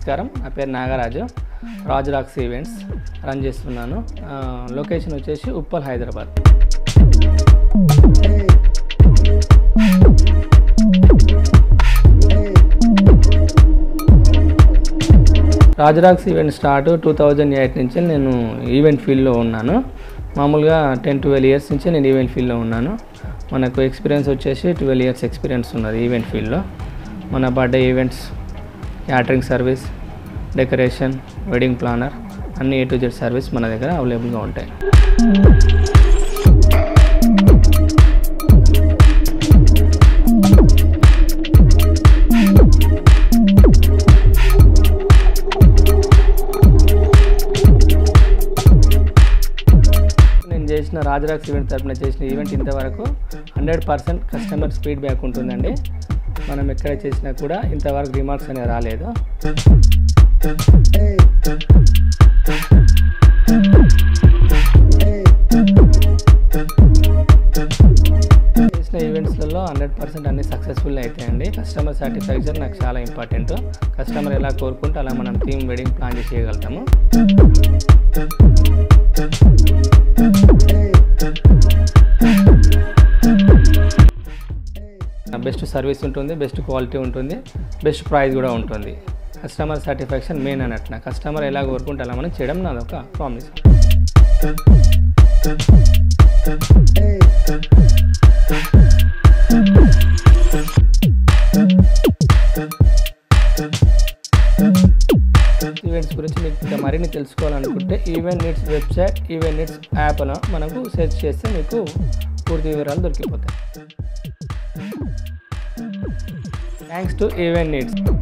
నమస్కారం నా పేరు Nagaraju Raju rocks events run చేస్తున్నాను ఆ, లొకేషన్ వచ్చేసి Uppal Hyderabad Raja rocks event start two thousand eight నుంచి నేను ఈవెంట్ ఫీల్డ్లో ఉన్నాను మామూలుగా టెన్ ట్వెల్వ్ ఇయర్స్ నుంచి నేను ఈవెంట్ ఫీల్డ్లో ఉన్నాను మనకు ఎక్స్పీరియన్స్ వచ్చేసి ట్వెల్వ్ ఇయర్స్ ఎక్స్పీరియన్స్ ఉన్నది ఈవెంట్ ఫీల్డ్లో మన birthday events catering service decoration wedding planner అన్ని ఏ టు జెడ్ సర్వీస్ మన దగ్గర అవైలబుల్గా ఉంటాయి నేను చేసిన రాజరాక్స్ ఈవెంట్ తరపున చేసిన ఈవెంట్ ఇంతవరకు హండ్రెడ్ పర్సెంట్ కస్టమర్ ఫీడ్బ్యాక్ ఉంటుందండి మనం ఎక్కడ చేసినా కూడా ఇంతవరకు రిమార్క్స్ అనేవి రాలేదు చేసిన ఈవెంట్స్లలో హండ్రెడ్ పర్సెంట్ అన్ని సక్సెస్ఫుల్ అవుతాయండి కస్టమర్ సాటిస్ఫాక్షన్ నాకు చాలా ఇంపార్టెంట్ కస్టమర్ ఎలా కోరుకుంటే అలా మనం థీమ్ వెడ్డింగ్ ప్లాన్ చేసి చేయగలుగుతాము బెస్ట్ సర్వీస్ ఉంటుంది బెస్ట్ క్వాలిటీ ఉంటుంది బెస్ట్ ప్రైస్ కూడా ఉంటుంది కస్టమర్ సాటిస్ఫాక్షన్ మెయిన్ అన్నట్టు నా కస్టమర్ ఎలా కోరుకుంటే అలా మనం చేయడం నాది ఒక ప్రామిస్ ఈవెంట్స్ గురించి మీకు ఇంకా మరిన్ని తెలుసుకోవాలనుకుంటే event needs website event needs యాప్లో మనకు సెర్చ్ చేస్తే మీకు పూర్తి వివరాలు దొరికిపోతాయి థ్యాంక్స్ టు ఈవెంట్ నీడ్స్